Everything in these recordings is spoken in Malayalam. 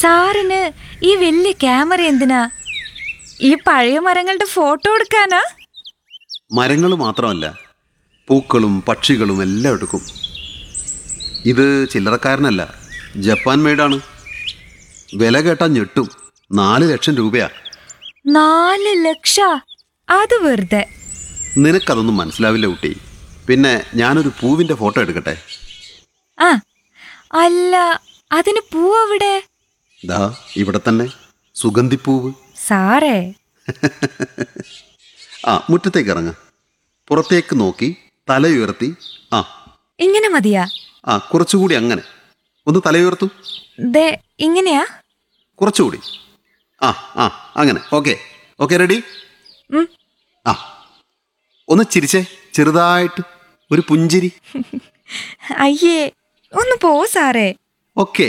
സാറിന് ഈ വലിയ ക്യാമറ എന്തിനാ ഈ പഴയ മരങ്ങളുടെ ഫോട്ടോ എടുക്കാനാ മരങ്ങൾ മാത്രമല്ല പൂക്കളും പക്ഷികളും എല്ലാം എടുക്കും ഇത് ചില്ലറക്കാരനല്ല ജപ്പാൻ മെയ്ഡാണ് വില കേട്ടാ ഞെട്ടും നാല് ലക്ഷം രൂപയാ നാല് ലക്ഷ അത് വെറുതെ നിനക്കതൊന്നും മനസ്സിലാവില്ല കുട്ടി പിന്നെ ഞാനൊരു പൂവിൻ്റെ ഫോട്ടോ എടുക്കട്ടെ ആ അല്ല അതിന് പൂവവിടെ ദാ ഇവിടെ തന്നെ സുഗന്ധിപ്പൂവ് സാറേ ആ മുറ്റത്തേക്ക് ഇറങ്ങ പുറത്തേക്ക് നോക്കി തലയുയർത്തി ആ ഇങ്ങനെ മതിയാ ആ കുറച്ചുകൂടി അങ്ങനെ ഒന്ന് തലയുയർത്തു ദേ ഇങ്ങനെയാ കുറച്ചുകൂടി ആ ആ അങ്ങനെ ഓക്കെ ഓക്കെ റെഡി ഉം. ആ ഒന്ന് ചിരിച്ചേ ചെറുതായിട്ട് ഒരു പുഞ്ചിരി അയ്യേ ഒന്ന് പോ സാറേ ഓക്കെ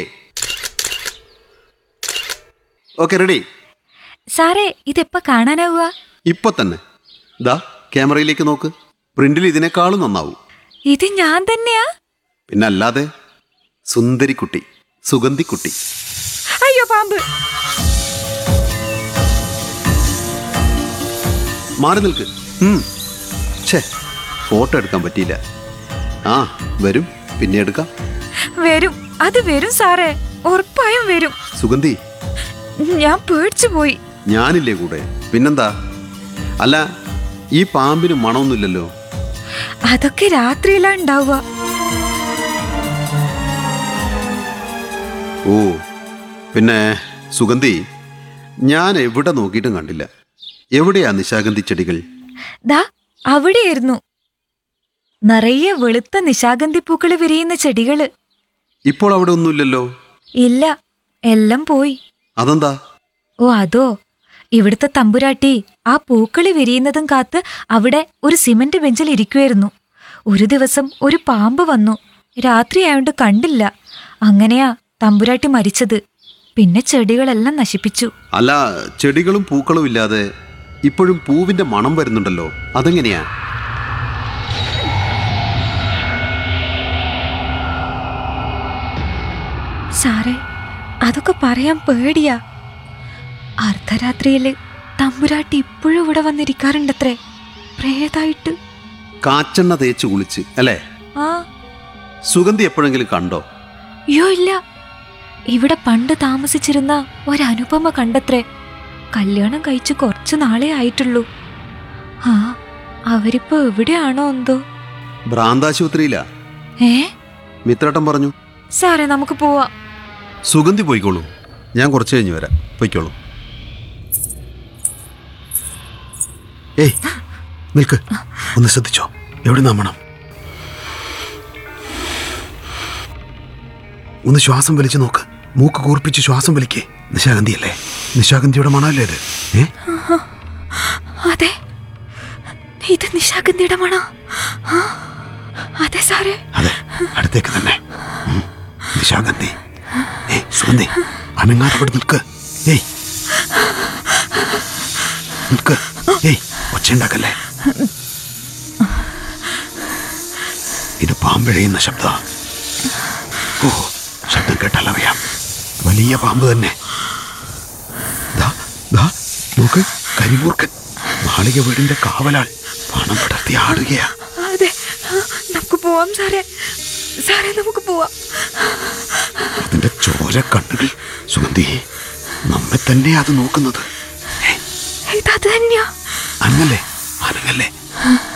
ഓക്കെ റെഡി സാറേ ഇതെപ്പ കാണാനാവുക ഇപ്പൊ തന്നെ ദാ ക്യാമറയിലേക്ക് നോക്ക് പ്രിന്റിൽ ഇതിനേക്കാളും നന്നാവും ഇത് ഞാൻ തന്നെയാ പിന്നെ അല്ലാതെ സുന്ദരിക്കുട്ടി സുഗന്ധിക്കുട്ടി അയ്യോ പാമ്പ് മാറി നിൽക്ക് ഉം. ഛേ ഫോട്ടോ എടുക്കാൻ പറ്റിയില്ല ആ വരും പിന്നെ എടുക്കാം വരും അത് വരും സാറേ ഉറപ്പായും വരും സുഗന്ധി ഞാൻ പേടിച്ചു പോയി ഞാനില്ലേ കൂടെ പിന്നെന്താ അല്ല ഈ പാമ്പിന് മണമൊന്നുമില്ലല്ലോ അതൊക്കെ രാത്രിയിലാ ഉണ്ടാവുക ഓ പിന്നെ സുഗന്ധി ഞാൻ എവിടെ നോക്കിയിട്ടും കണ്ടില്ല എവിടെയാ നിശാഗന്ധി ചെടികൾ ദാ അവിടെയായിരുന്നു നിറയെ വെളുത്ത നിശാഗന്ധി പൂക്കള് വിരിയുന്ന ചെടികള് ഇപ്പോൾ അവിടെ ഒന്നുമില്ലല്ലോ ഇല്ല എല്ലാം പോയി അതെന്താ ഓ അതോ ഇവിടുത്തെ തമ്പുരാട്ടി ആ പൂക്കളി വിരിയുന്നതും കാത്ത് അവിടെ ഒരു സിമന്റ് ബെഞ്ചിൽ ഇരിക്കുമായിരുന്നു ഒരു ദിവസം ഒരു പാമ്പ് വന്നു രാത്രിയായോണ്ട് കണ്ടില്ല അങ്ങനെയാ തമ്പുരാട്ടി മരിച്ചത് പിന്നെ ചെടികളെല്ലാം നശിപ്പിച്ചു അല്ല ചെടികളും പൂക്കളും ഇല്ലാതെ ഇപ്പോഴും പൂവിന്റെ മണം വരുന്നുണ്ടല്ലോ അതെങ്ങനെയാ സാറേ അതൊക്കെ പറയാൻ പേടിയാ അർദ്ധരാത്രിയില് തമ്പുരാട്ടി ഇപ്പോഴും ഇവിടെ വന്നിരിക്കാറുണ്ടത്രേ പ്രേതായിട്ട് കാച്ചെണ്ണ തേച്ച് കുളിച്ച് അല്ലേ ആ സുഗന്ധി എപ്പോഴെങ്കിലും കണ്ടോ അയ്യോ ഇല്ല ഇവിടെ പണ്ട് താമസിച്ചിരുന്ന ഒരനുപമ കണ്ടത്രേ കല്യാണം കഴിച്ച് കുറച്ചു നാളേ ആയിട്ടുള്ളൂ ആ അവരിപ്പോ എവിടെയാണോ എന്തോ ഭ്രാന്താശുപത്രിയിലാ ഏ മിത്രേട്ടൻ പറഞ്ഞു സാറേ നമുക്ക് പോവാം സുഗന്ധി പോയിക്കോളൂ ഞാൻ കുറച്ച് കഴിഞ്ഞ് വരാം പോയിക്കോളൂ ഏയ് നിൽക്ക് ഒന്ന് ശ്രദ്ധിച്ചോ എവിടെ നാമണം ഒന്ന് ശ്വാസം വലിച്ചു നോക്ക് മൂക്ക് കൂർപ്പിച്ച് ശ്വാസം വലിക്കേ നിശാഗന്ധിയല്ലേ നിശാഗന്ധിയുടെ മണമല്ലേ ഇത് ഏ അതെ ഇത് നിശാഗന്ധിയുടെ മണോ ആ, അതെ സാറേ അതെ അടുത്തേക്ക് തന്നെ ഉം. നിശാഗന്ധി ഏയ് സുഗന്ധി അനങ്ങാതെ ഇവിടെ നിൽക്ക് ഏയ് നിൽക്ക് ഏയ് ഒച്ചയുണ്ടാക്കല്ലേ ഇത് പാമ്പിഴയുന്ന ശബ്ദ ഓ ശബ്ദം കേട്ടാൽ അറിയാം വലിയ പാമ്പ് തന്നെ ദാ, ദാ, നോക്ക് കരിമൂർക്കൻ മാളിക വീടിന്റെ കാവലാൾ പണം പടർത്തി ആടുകയാ അതെ ആ, നമുക്ക് പോവാം സാറേ സാറേ നമുക്ക് പോവാം അതിന്റെ ചോര കണ്ണുകൾ സുഗന്ധി നമ്മെ തന്നെ അത് നോക്കുന്നത് ഏയ്, ഇത് അത് തന്നെയാ അനങ്ങല്ലേ അനങ്ങല്ലേ